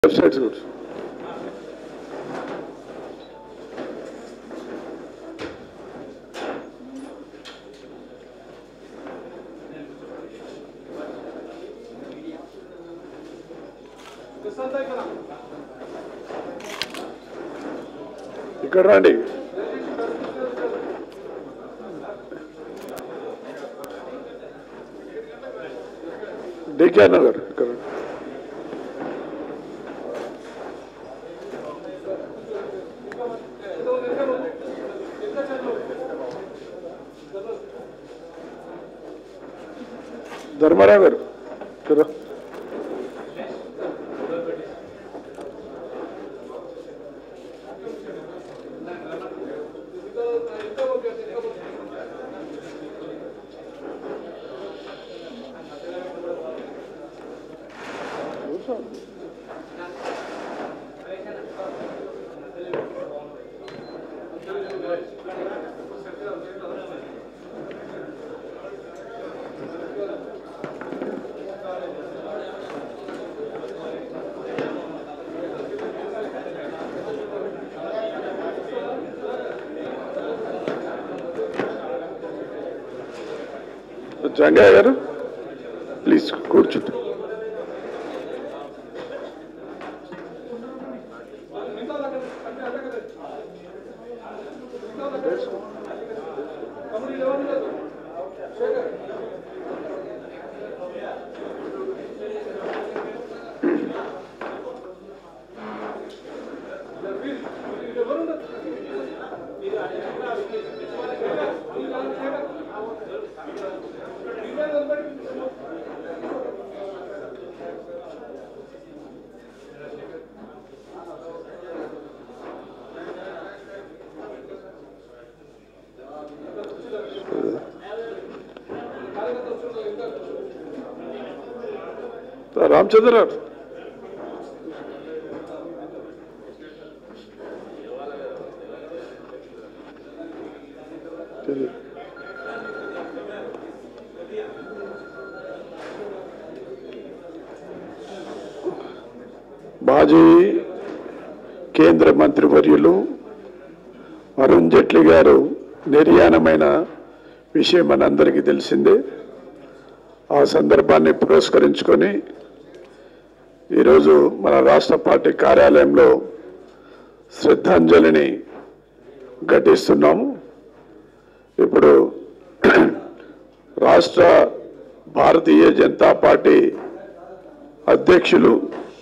Websites కూడా ఇక్కడ రండి డికే నగర్ ఇక్కడ రండి. ధర్మారావు గారు ఇక్కడ జంగయ్య గారు ప్లీజ్ కూర్చుంటే రామచంద్ర గారు తెలియదు. మాజీ కేంద్ర మంత్రివర్యులు అరుణ్ జైట్లీ గారు నిర్యాణమైన విషయం మనందరికీ తెలిసిందే ఆ సందర్భాన్ని పురస్కరించుకొని ఈరోజు మన రాష్ట్ర పార్టీ కార్యాలయంలో శ్రద్ధాంజలిని ఘటిస్తున్నాము ఇప్పుడు రాష్ట్ర భారతీయ జనతా పార్టీ అధ్యక్షులు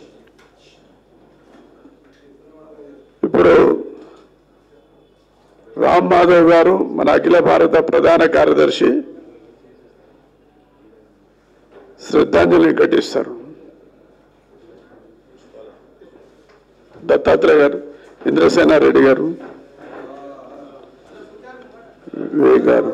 ఇప్పుడు రామ్ మాధవ్ గారు మన అఖిల భారత ప్రధాన కార్యదర్శి శ్రద్ధాంజలిని ఘటిస్తారు దత్తాత్రేయ గారు ఇంద్రసేన రెడ్డి గారు వివేక్ గారు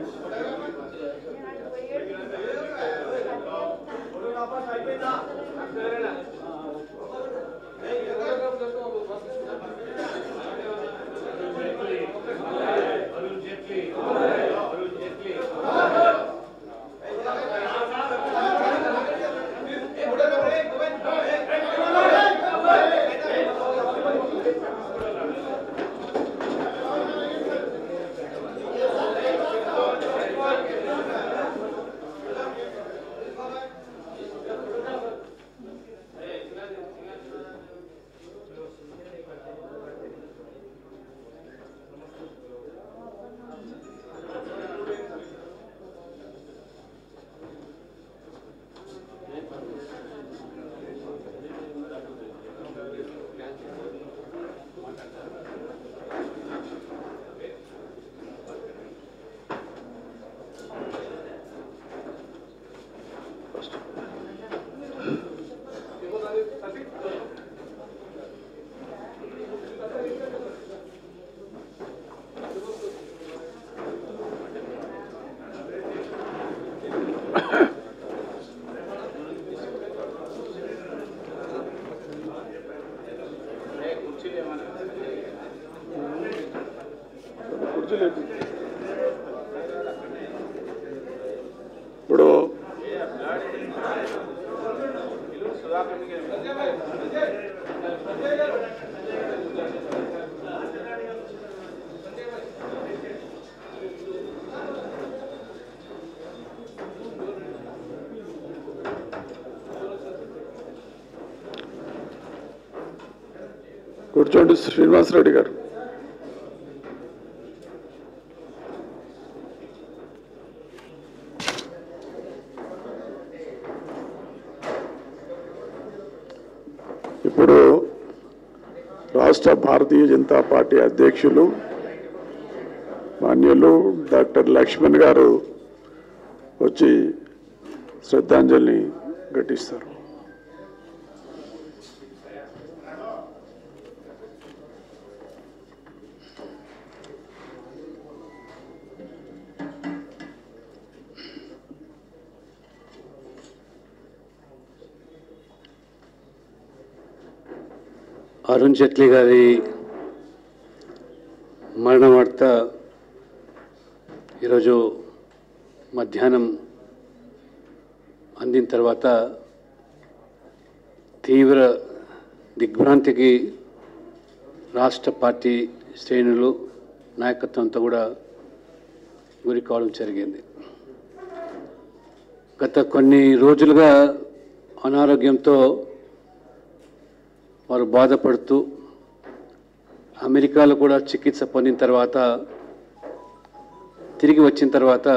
కూర్చోలేదు ఇప్పుడు కూర్చోండి శ్రీనివాసరెడ్డి గారు ఇప్పుడు రాష్ట్ర భారతీయ జనతా పార్టీ అధ్యక్షులు మాన్యులు డాక్టర్ లక్ష్మణ్ గారు వచ్చి శ్రద్ధాంజలిని ఘటిస్తారు అరుణ్ జైట్లీ గారి మరణ వార్త ఈరోజు మధ్యాహ్నం అందిన తర్వాత తీవ్ర దిగ్భ్రాంతికి రాష్ట్ర పార్టీ శ్రేణులు నాయకత్వంతో కూడా గురి కావడం జరిగింది గత కొన్ని రోజులుగా అనారోగ్యంతో వారు బాధపడుతూ అమెరికాలో కూడా చికిత్స పొందిన తర్వాత తిరిగి వచ్చిన తర్వాత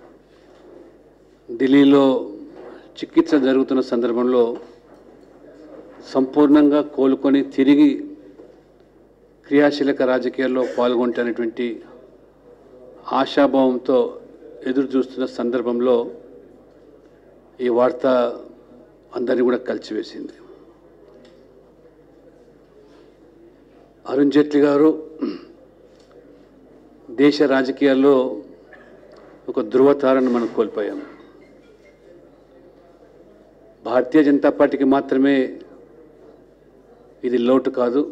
ఢిల్లీలో చికిత్స జరుగుతున్న సందర్భంలో సంపూర్ణంగా కోలుకొని తిరిగి క్రియాశీలక రాజకీయాల్లో పాల్గొంటున్నటువంటి ఆశాభావంతో ఎదురు చూస్తున్న సందర్భంలో ఈ వార్త అందరినీ కూడా కలిసివేసింది అరుణ్ జైట్లీ గారు దేశ రాజకీయాల్లో ఒక ధృవతారను మనం కోల్పోయాం భారతీయ జనతా పార్టీకి మాత్రమే ఇది లోటు కాదు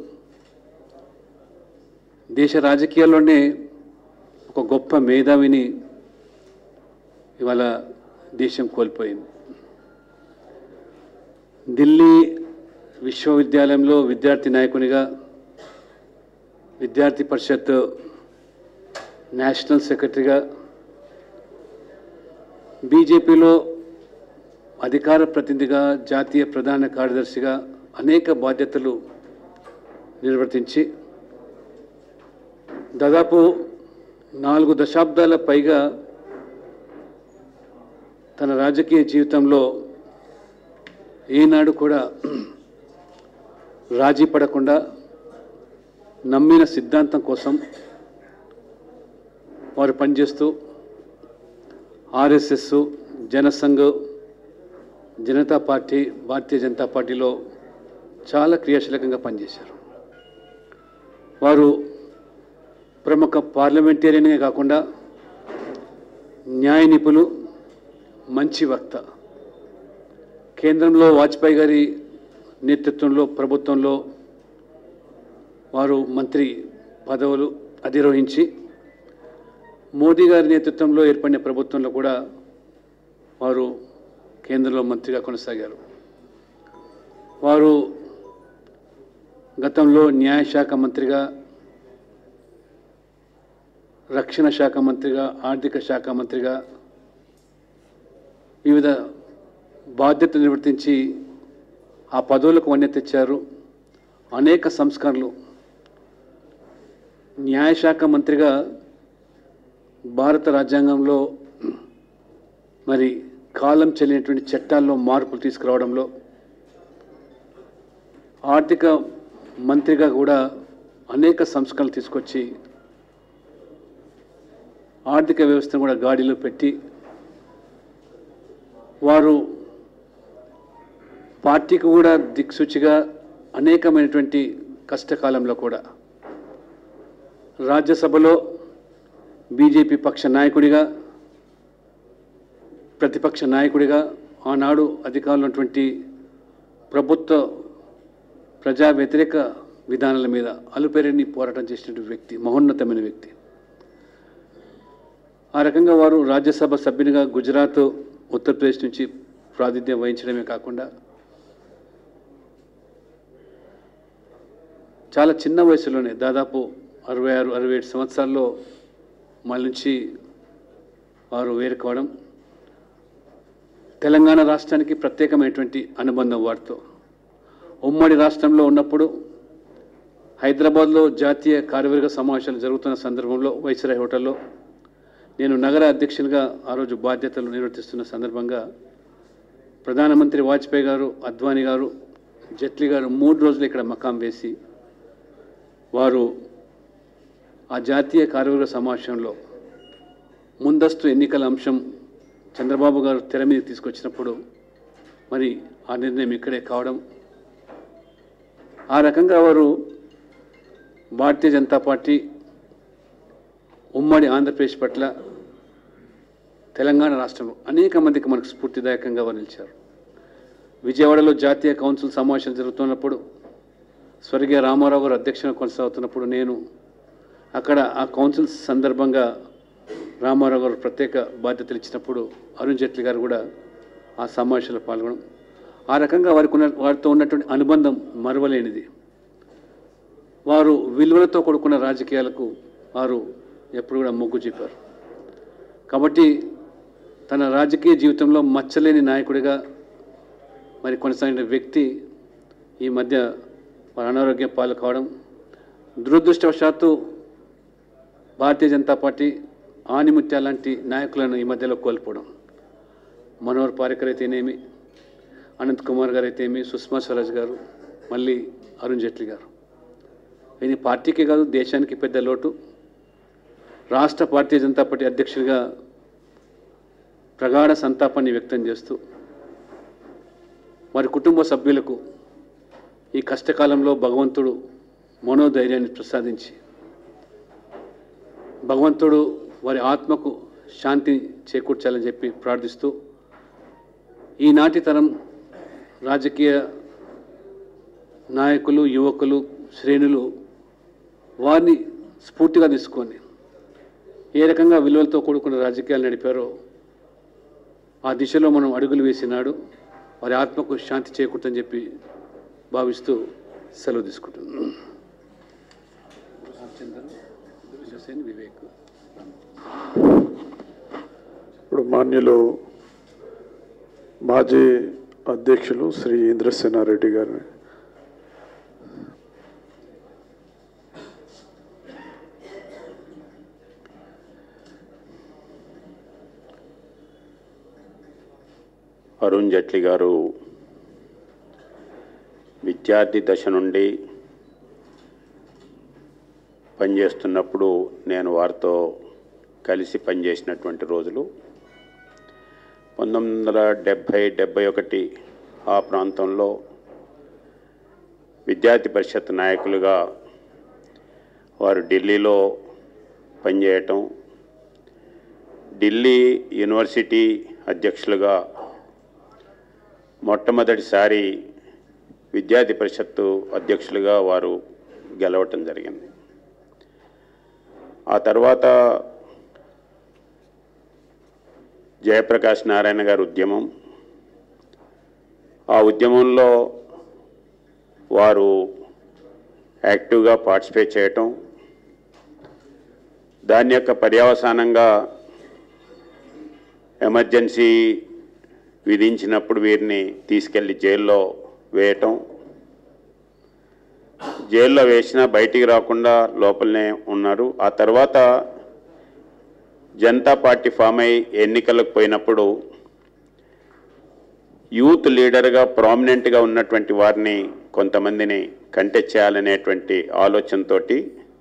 దేశ రాజకీయాల్లోనే ఒక గొప్ప మేధావిని ఇవాళ దేశం కోల్పోయింది ఢిల్లీ విశ్వవిద్యాలయంలో విద్యార్థి నాయకునిగా విద్యార్థి పరిషత్ నేషనల్ సెక్రటరీగా బీజేపీలో అధికార ప్రతినిధిగా జాతీయ ప్రధాన కార్యదర్శిగా అనేక బాధ్యతలు నిర్వర్తించి దాదాపు నాలుగు దశాబ్దాల పైగా తన రాజకీయ జీవితంలో ఏనాడు కూడా రాజీ పడకుండా నమ్మిన సిద్ధాంతం కోసం వారు పనిచేస్తూ ఆర్ఎస్ఎస్ జనసంఘ్ జనతా పార్టీ భారతీయ జనతా పార్టీలో చాలా క్రియాశీలకంగా పనిచేశారు వారు ప్రముఖ పార్లమెంటేరియనే కాకుండా న్యాయ నిపులు మంచి వక్త కేంద్రంలో వాజ్పేయి గారి నేతృత్వంలో ప్రభుత్వంలో వారు మంత్రి పదవులు అధిరోహించి మోదీ గారి నేతృత్వంలో ఏర్పడిన ప్రభుత్వంలో కూడా వారు కేంద్రంలో మంత్రిగా కొనసాగారు వారు గతంలో న్యాయశాఖ మంత్రిగా రక్షణ శాఖ మంత్రిగా ఆర్థిక శాఖ మంత్రిగా వివిధ బాధ్యతలు నిర్వర్తించి ఆ పదవులకు వన్య తెచ్చారు అనేక సంస్కరణలు న్యాయశాఖ మంత్రిగా భారత రాజ్యాంగంలో మరి కాలం చెల్లినటువంటి చట్టాల్లో మార్పులు తీసుకురావడంలో ఆర్థిక మంత్రిగా కూడా అనేక సంస్కరణలు తీసుకొచ్చి ఆర్థిక వ్యవస్థను కూడా గాడిలో పెట్టి వారు పార్టీకి కూడా దిక్సూచిగా అనేకమైనటువంటి కష్టకాలంలో కూడా రాజ్యసభలో బీజేపీ పక్ష నాయకుడిగా ప్రతిపక్ష నాయకుడిగా ఆనాడు అధికారంలో ఉన్నటువంటి ప్రభుత్వ ప్రజా వ్యతిరేక విధానాల మీద అలుపెరని పోరాటం చేసినటువంటి వ్యక్తి మహోన్నతమైన వ్యక్తి ఆ రకంగా వారు రాజ్యసభ సభ్యునిగా గుజరాత్ ఉత్తరప్రదేశ్ నుంచి ప్రాతినిధ్యం వహించడమే కాకుండా చాలా చిన్న వయసులోనే దాదాపు అరవై ఆరు అరవై ఏడు సంవత్సరాల్లో మళ్ళీ నుంచి వారు వేరుకోవడం తెలంగాణ రాష్ట్రానికి ప్రత్యేకమైనటువంటి అనుబంధం వారితో ఉమ్మడి రాష్ట్రంలో ఉన్నప్పుడు హైదరాబాద్లో జాతీయ కార్యవర్గ సమావేశాలు జరుగుతున్న సందర్భంలో వైస్రాయ్ హోటల్లో నేను నగర అధ్యక్షునిగా ఆ రోజు బాధ్యతలు నిర్వర్తిస్తున్న సందర్భంగా ప్రధానమంత్రి వాజ్పేయి గారు అద్వానీ గారు జైట్లీ గారు మూడు రోజులు ఇక్కడ మకాం వేసి వారు ఆ జాతీయ కార్యవర్గ సమావేశంలో ముందస్తు ఎన్నికల అంశం చంద్రబాబు గారు తెర మీద తీసుకొచ్చినప్పుడు మరి ఆ నిర్ణయం ఇక్కడే కావడం ఆ రకంగా వారు భారతీయ జనతా పార్టీ ఉమ్మడి ఆంధ్రప్రదేశ్ పట్ల తెలంగాణ రాష్ట్రంలో అనేక మందికి మనకు స్ఫూర్తిదాయకంగా వారు నిలిచారు విజయవాడలో జాతీయ కౌన్సిల్ సమావేశం జరుగుతున్నప్పుడు స్వర్గీయ రామారావు గారు అధ్యక్షత కొనసాగుతున్నప్పుడు నేను అక్కడ ఆ కౌన్సిల్ సందర్భంగా రామారావు గారు ప్రత్యేక బాధ్యతలు ఇచ్చినప్పుడు అరుణ్ జైట్లీ గారు కూడా ఆ సమావేశంలో పాల్గొనడం ఆ రకంగా వారికి ఉన్న వారితో ఉన్నటువంటి అనుబంధం మరవలేనిది వారు విలువలతో కూడుకున్న రాజకీయాలకు వారు ఎప్పుడు కూడా మొగ్గు చూపారు కాబట్టి తన రాజకీయ జీవితంలో మచ్చలేని నాయకుడిగా మరి కొనసాగిన వ్యక్తి ఈ మధ్య వారు అనారోగ్యం పాలు కావడం దురదృష్టవశాత్తు భారతీయ జనతా పార్టీ ఆనిముత్య లాంటి నాయకులను ఈ మధ్యలో కోల్పోవడం మనోహర్ పారికర్ అయితేనేమి అనంత్ కుమార్ గారు అయితేమి సుష్మా స్వరాజ్ గారు మళ్ళీ అరుణ్ జైట్లీ గారు ఇది పార్టీకే కాదు దేశానికి పెద్ద లోటు రాష్ట్ర భారతీయ జనతా పార్టీ అధ్యక్షుడిగా ప్రగాఢ సంతాపాన్ని వ్యక్తం చేస్తూ వారి కుటుంబ సభ్యులకు ఈ కష్టకాలంలో భగవంతుడు మనోధైర్యాన్ని ప్రసాదించి భగవంతుడు వారి ఆత్మకు శాంతి చేకూర్చాలని చెప్పి ప్రార్థిస్తూ ఈనాటి తరం రాజకీయ నాయకులు యువకులు శ్రేణులు వారిని స్ఫూర్తిగా తీసుకొని ఏ రకంగా విలువలతో కూడుకున్న రాజకీయాలు నడిపారో ఆ దిశలో మనం అడుగులు వేసినాడు వారి ఆత్మకు శాంతి చేకూర్తని చెప్పి భావిస్తూ సెలవు తీసుకుంటున్నాను హుసేన్ వివేక్ ఇప్పుడు మాన్యులు మాజీ అధ్యక్షులు శ్రీ ఇంద్రసేనారెడ్డి గారిని అరుణ్ జైట్లీ గారు విద్యార్థి దశ నుండి పనిచేస్తున్నప్పుడు నేను వారితో కలిసి పనిచేసినటువంటి రోజులు పంతొమ్మిది వందల డెబ్భై డెబ్భై ఒకటి ఆ ప్రాంతంలో విద్యార్థి పరిషత్ నాయకులుగా వారు ఢిల్లీలో పనిచేయటం ఢిల్లీ యూనివర్సిటీ అధ్యక్షులుగా మొట్టమొదటిసారి విద్యార్థి పరిషత్తు అధ్యక్షులుగా వారు గెలవటం జరిగింది ఆ తర్వాత జయప్రకాష్ నారాయణ గారి ఉద్యమం ఆ ఉద్యమంలో వారు యాక్టివ్గా పార్టిసిపేట్ చేయటం దాని యొక్క పర్యవసానంగా ఎమర్జెన్సీ విధించినప్పుడు వీరిని తీసుకెళ్లి జైల్లో వేయటం జైల్లో వేసినా బయటికి రాకుండా లోపలనే ఉన్నారు ఆ తర్వాత జనతా పార్టీ ఫామ్ అయి ఎన్నికలకు పోయినప్పుడు యూత్ లీడర్గా ప్రామినెంట్గా ఉన్నటువంటి వారిని కొంతమందిని కంటెస్ట్ చేయాలనేటువంటి ఆలోచనతోటి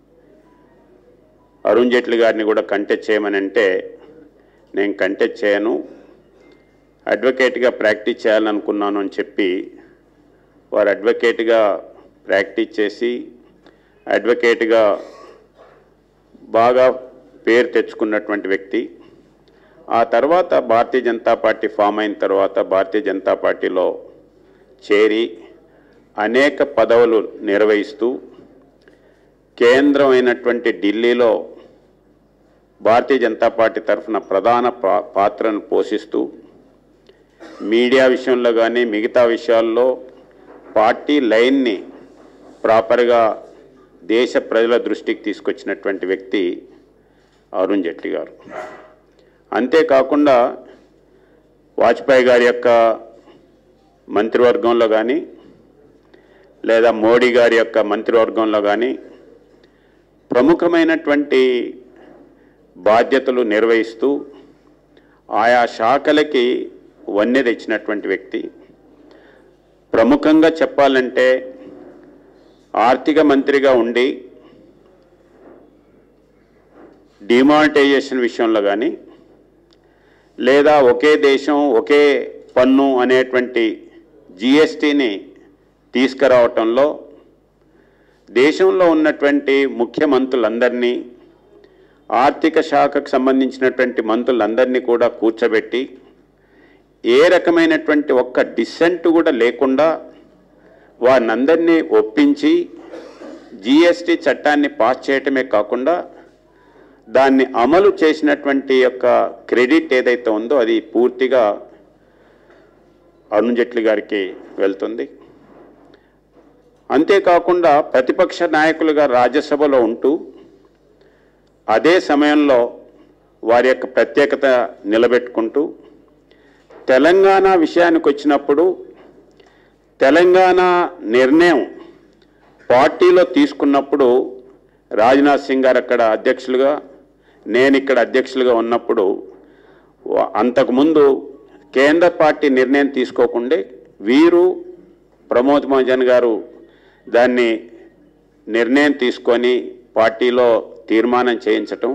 అరుణ్ జైట్లీ గారిని కూడా కంటెస్ట్ చేయమని అంటే నేను కంటెస్ట్ చేయను అడ్వకేట్గా ప్రాక్టీస్ చేయాలనుకున్నాను అని చెప్పి వారు అడ్వకేట్గా ప్రాక్టీస్ చేసి అడ్వకేట్గా బాగా పేరు తెచ్చుకున్నటువంటి వ్యక్తి ఆ తర్వాత భారతీయ జనతా పార్టీ ఫామ్ అయిన తర్వాత భారతీయ జనతా పార్టీలో చేరి అనేక పదవులు నిర్వహిస్తూ కేంద్రం అయినటువంటి ఢిల్లీలో భారతీయ జనతా పార్టీ తరఫున ప్రధాన పా- పాత్రను పోషిస్తూ మీడియా విషయంలో కానీ మిగతా విషయాల్లో పార్టీ లైన్ని ప్రాపర్గా దేశ ప్రజల దృష్టికి తీసుకొచ్చినటువంటి వ్యక్తి అరుణ్ జైట్లీ గారు అంతేకాకుండా వాజ్పేయి గారి యొక్క మంత్రివర్గంలో కానీ లేదా మోడీ గారి యొక్క మంత్రివర్గంలో కానీ ప్రముఖమైనటువంటి బాధ్యతలు నిర్వహిస్తూ ఆయా శాఖలకి వన్నె తెచ్చినటువంటి వ్యక్తి ప్రముఖంగా చెప్పాలంటే ఆర్థిక మంత్రిగా ఉండి డిమానిటైజేషన్ విషయంలో కానీ లేదా ఒకే దేశం ఒకే పన్ను అనేటువంటి జిఎస్టిని తీసుకురావటంలో దేశంలో ఉన్నటువంటి ముఖ్యమంత్రులందరినీ ఆర్థిక శాఖకు సంబంధించినటువంటి మంత్రులందరినీ కూడా కూర్చోబెట్టి ఏ రకమైనటువంటి ఒక్క డిసెంట్ కూడా లేకుండా వారినందరినీ ఒప్పించి జిఎస్టి చట్టాన్ని పాస్ చేయటమే కాకుండా దాన్ని అమలు చేసినటువంటి యొక్క క్రెడిట్ ఏదైతే ఉందో అది పూర్తిగా అరుణ్ జైట్లీ గారికి వెళ్తుంది అంతేకాకుండా ప్రతిపక్ష నాయకులుగా రాజ్యసభలో ఉంటూ అదే సమయంలో వారి యొక్క ప్రత్యేకత నిలబెట్టుకుంటూ తెలంగాణ విషయానికి వచ్చినప్పుడు తెలంగాణ నిర్ణయం పార్టీలో తీసుకున్నప్పుడు రాజ్నాథ్ సింగ్ గారు అక్కడ అధ్యక్షులుగా నేను ఇక్కడ అధ్యక్షులుగా ఉన్నప్పుడు వా- అంతకుముందు కేంద్ర పార్టీ నిర్ణయం తీసుకోకుండే వీరు ప్రమోద్ మహాజన్ గారు దాన్ని నిర్ణయం తీసుకొని పార్టీలో తీర్మానం చేయించటం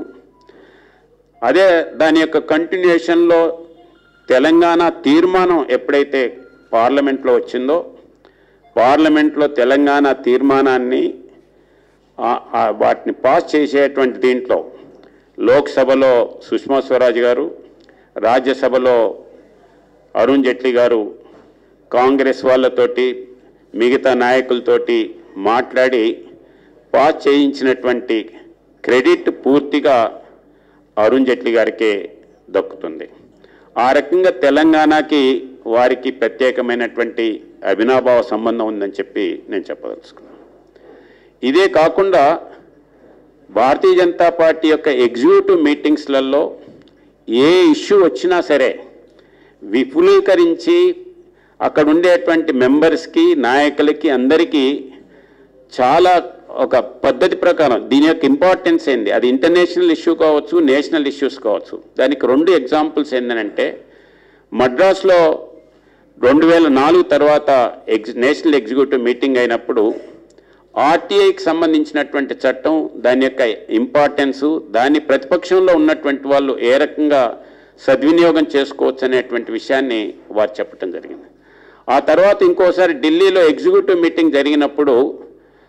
అదే దాని యొక్క కంటిన్యూషన్లో తెలంగాణ తీర్మానం ఎప్పుడైతే పార్లమెంట్లో వచ్చిందో పార్లమెంట్లో తెలంగాణ తీర్మానాన్ని ఆ- ఆ వాటిని పాస్ చేసేటువంటి దీంట్లో లోక్సభలో సుష్మా స్వరాజ్ గారు రాజ్యసభలో అరుణ్ జైట్లీ గారు కాంగ్రెస్ వాళ్ళతోటి మిగతా నాయకులతోటి మాట్లాడి పాస్ చేయించినటువంటి క్రెడిట్ పూర్తిగా అరుణ్ జైట్లీ గారికే దక్కుతుంది ఆ రకంగా తెలంగాణకి వారికి ప్రత్యేకమైనటువంటి అవినాభావ సంబంధం ఉందని చెప్పి నేను చెప్పదలుచుకున్నాను ఇదే కాకుండా భారతీయ జనతా పార్టీ యొక్క ఎగ్జిక్యూటివ్ మీటింగ్స్లలో ఏ ఇష్యూ వచ్చినా సరే విపులీకరించి అక్కడ ఉండేటువంటి మెంబర్స్కి నాయకులకి అందరికీ చాలా ఒక పద్ధతి ప్రకారం దీని యొక్క ఇంపార్టెన్స్ ఏంది అది ఇంటర్నేషనల్ ఇష్యూ కావచ్చు నేషనల్ ఇష్యూస్ కావచ్చు దానికి రెండు ఎగ్జాంపుల్స్ ఏంటంటే మద్రాస్లో రెండు వేల నాలుగు తర్వాత ఎగ్జ్ నేషనల్ ఎగ్జిక్యూటివ్ మీటింగ్ అయినప్పుడు ఆర్టీఐకి సంబంధించినటువంటి చట్టం దాని యొక్క ఇంపార్టెన్సు దాన్ని ప్రతిపక్షంలో ఉన్నటువంటి వాళ్ళు ఏ రకంగా సద్వినియోగం చేసుకోవచ్చు అనేటువంటి విషయాన్ని వారు చెప్పడం జరిగింది ఆ తర్వాత ఇంకోసారి ఢిల్లీలో ఎగ్జిక్యూటివ్ మీటింగ్ జరిగినప్పుడు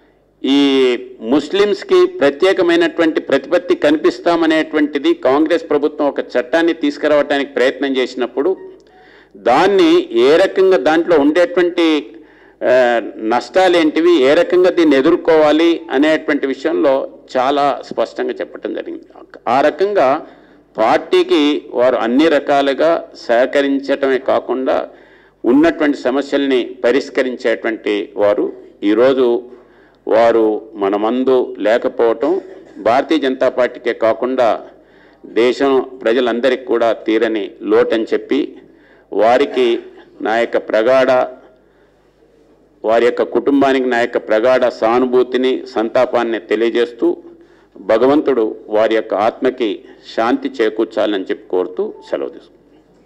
ఈ ముస్లిమ్స్కి ప్రత్యేకమైనటువంటి ప్రతిపత్తి కనిపిస్తామనేటువంటిది కాంగ్రెస్ ప్రభుత్వం ఒక చట్టాన్ని తీసుకురావడానికి ప్రయత్నం చేసినప్పుడు దాన్ని ఏ రకంగా దాంట్లో ఉండేటువంటి ఆ, నష్టాలేంటివి ఏ రకంగా దీన్ని ఎదుర్కోవాలి అనేటువంటి విషయంలో చాలా స్పష్టంగా చెప్పడం జరిగింది ఆ రకంగా పార్టీకి వారు అన్ని రకాలుగా సహకరించటమే కాకుండా ఉన్నటువంటి సమస్యల్ని పరిష్కరించేటువంటి వారు ఈరోజు వారు మన మందు లేకపోవటం భారతీయ జనతా పార్టీకే కాకుండా దేశం ప్రజలందరికీ కూడా తీరని లోటని చెప్పి వారికి నా యొక్క ప్రగాఢ వారి యొక్క కుటుంబానికి నా యొక్క ప్రగాఢ సానుభూతిని సంతాపాన్ని తెలియజేస్తూ భగవంతుడు వారి యొక్క ఆత్మకి శాంతి చేకూర్చాలని చెప్పి కోరుతూ సెలవు తీసుకుంటాను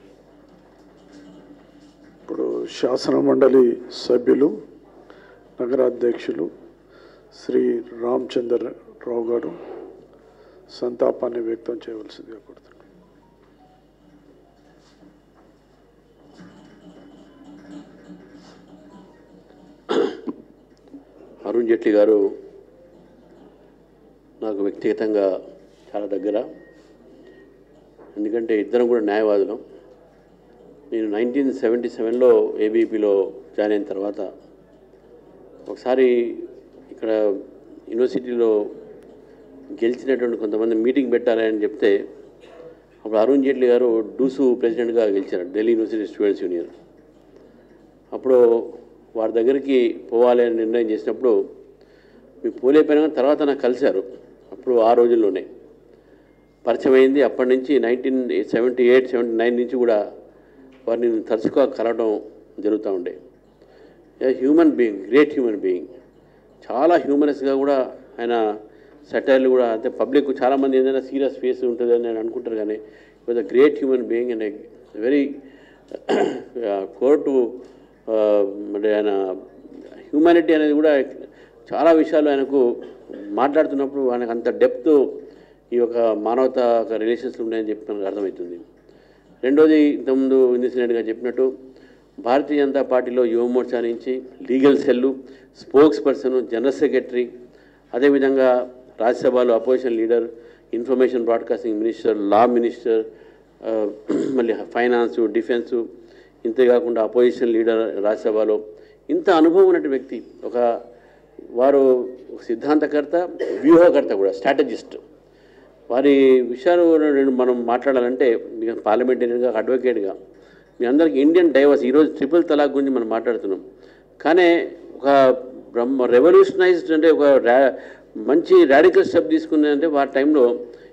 ఇప్పుడు శాసన మండలి సభ్యులు నగరాధ్యక్షులు శ్రీ రామచంద్ర రావు గారు సంతాపాన్ని వ్యక్తం చేయవలసిందిగా కోరుతున్నాను అరుణ్ జైట్లీ గారు నాకు వ్యక్తిగతంగా చాలా దగ్గర ఎందుకంటే ఇద్దరం కూడా న్యాయవాదులం నేను నైన్టీన్ సెవెంటీ సెవెన్లో ఏబీపీలో జాయిన్ అయిన తర్వాత ఒకసారి ఇక్కడ యూనివర్సిటీలో గెలిచినటువంటి కొంతమంది మీటింగ్ పెట్టాలి అని చెప్తే అప్పుడు అరుణ్ జైట్లీ గారు డూసు ప్రెసిడెంట్గా గెలిచారు ఢిల్లీ యూనివర్సిటీ స్టూడెంట్స్ యూనియన్ అప్పుడు వారి దగ్గరికి పోవాలి అని నిర్ణయం చేసినప్పుడు మీకు పోలేకపోయినా కానీ తర్వాత నాకు కలిశారు అప్పుడు ఆ రోజుల్లోనే పరిచయం అయింది అప్పటి నుంచి nineteen seventy eight seventy nine నుంచి కూడా వారిని నేను తరచుగా కలవడం జరుగుతూ ఉండే human being great human being చాలా హ్యూమనస్గా కూడా ఆయన సెటైర్లు కూడా అంటే పబ్లిక్ చాలామంది ఏదైనా సీరియస్ ఫేస్ ఉంటుంది అని నేను అనుకుంటారు కానీ was a great human being and very court అంటే ఆయన హ్యూమానిటీ అనేది కూడా చాలా విషయాలు ఆయనకు మాట్లాడుతున్నప్పుడు ఆయనకు అంత డెప్త్ ఈ యొక్క మానవత ఒక రిలేషన్స్లో ఉన్నాయని చెప్పి మనకు అర్థమవుతుంది రెండోది ఇంతకుముందు ఇందిసినట్టు గారు చెప్పినట్టు భారతీయ జనతా పార్టీలో యువ మోర్చా నుంచి legal cell spokesperson general secretary అదేవిధంగా రాజ్యసభలో opposition leader information broadcasting minister law minister ఆ, మళ్ళీ ఫైనాన్స్ డిఫెన్స్ ఇంతేకాకుండా అపోజిషన్ లీడర్ రాజ్యసభలో ఇంత అనుభవం ఉన్నటువంటి వ్యక్తి ఒక వారు ఒక సిద్ధాంతకర్త వ్యూహకర్త కూడా స్ట్రాటజిస్ట్ వారి విషయాలు నేను మనం మాట్లాడాలంటే పార్లమెంటరీగా అడ్వకేట్గా మీ అందరికి ఇండియన్ డైవర్స్ ఈరోజు ట్రిపుల్ తలాక్ గురించి మనం మాట్లాడుతున్నాం కానీ ఒక బ్రహ్మ రెవల్యూషనైజ్డ్ అంటే ఒక రా మంచి రాడికల్ స్టెప్ తీసుకున్నారంటే వారి టైంలో